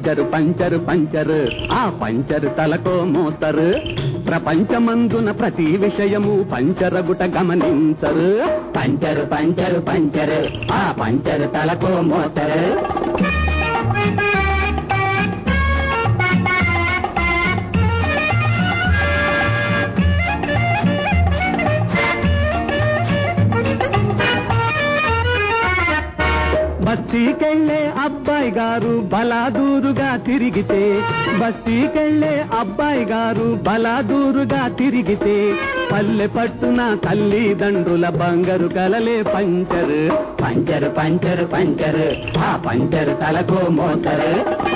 పంచరు పంచరు పంచరు ఆ పంచరు తలకో మోస్తరు ప్రపంచమందున ప్రతి విషయము పంచరగుట గమనించరు పంచరు పంచరు పంచరు ఆ పంచరు తలకో మోస్తరు బస్తీకెళ్ళే అబ్బాయి గారు బలాదూరుగా తిరిగితే బస్తీకెళ్ళే అబ్బాయి గారు బలాదూరుగా తిరిగితే పల్లె పట్టున తల్లిదండ్రుల బంగారు కలలే పంచరు పంచరు పంచరు పంచరు ఆ పంచరు తలకు మోతరు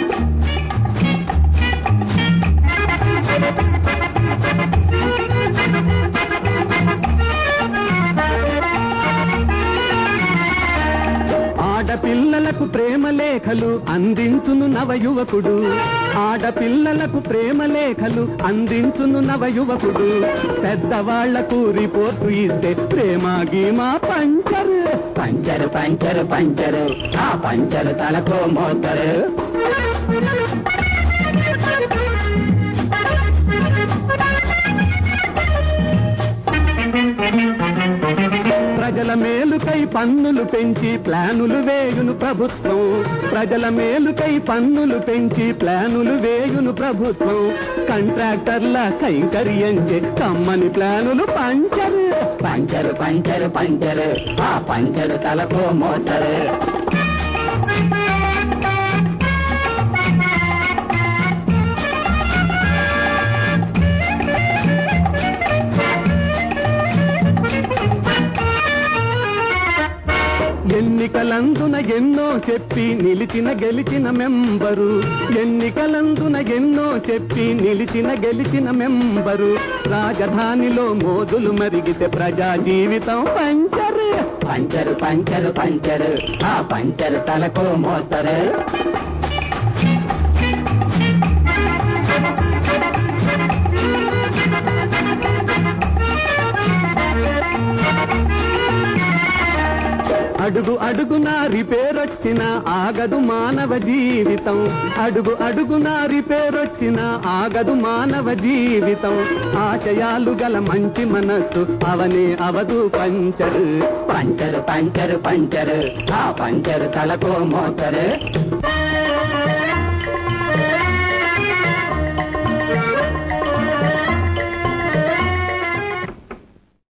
ఆడపిల్లలకు ప్రేమ లేఖలు అందించును నవయువకుడు ఆడపిల్లలకు ప్రేమ లేఖలు అందించును నవయువకుడు పెద్దవాళ్లకు రిపోర్టు ఇస్తే ప్రేమ గీమా పంచరు పంచరు పంచరు పంచరు ఆ పంచరు తలకు మోతరు ప్రజల మేలుకై పన్నులు పెంచి ప్లానులు వేయును ప్రభుత్వం ప్రజల మేలుకై పన్నులు పెంచి ప్లానులు వేయును ప్రభుత్వం కాంట్రాక్టర్ల కైంకర్యంచే కమ్మని ప్లానులు పంచరు పంచరు పంచరు పంచరు ఆ పంచరు తలకు మోతరు ఎన్నికలందున ఎన్నో చెప్పి నిలిచిన గెలిచిన మెంబరు ఎన్నికలందున ఎన్నో చెప్పి నిలిచిన గెలిచిన మెంబరు రాజధానిలో మోదులు మరిగితే ప్రజా జీవితం పంచరు పంచరు పంచరు పంచరు ఆ పంచరు తలకు మోతరు అడుగు అడుగున రిపేరొచ్చిన ఆగదు మానవ జీవితం అడుగు అడుగున రిపేరొచ్చిన ఆగదు మానవ జీవితం ఆశయాలు గల మంచి మనస్సు అవనే అవదు పంచరు పంచరు పంచరు పంచరు ఆ పంచరు తలకు మోతరు